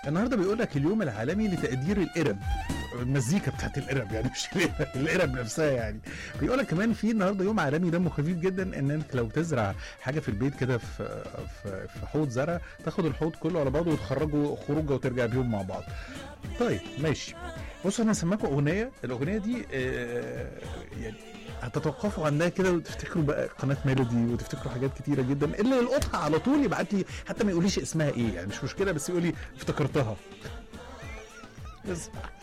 النهارده بيقول لك اليوم العالمي لتقدير القرب المزيكا بتاعت القرب يعني مش القرب نفسها يعني بيقول لك كمان في النهارده يوم عالمي دمه خفيف جدا ان انت لو تزرع حاجه في البيت كده في في في حوض زرع تاخد الحوض كله على بعضه وتخرجوا خروجه وترجع بيهم مع بعض طيب ماشي بصوا انا هسمعكم اغنيه الاغنيه دي آه، يعني هتتوقفوا عنها كده وتفتكروا بقى قناه ميلودي وتفتكروا حاجات كتيره جدا اللي يلقطها على طول يبعت لي حتى ما يقوليش اسمها ايه يعني مش مشكله بس يقول لي افتكرتها اسمع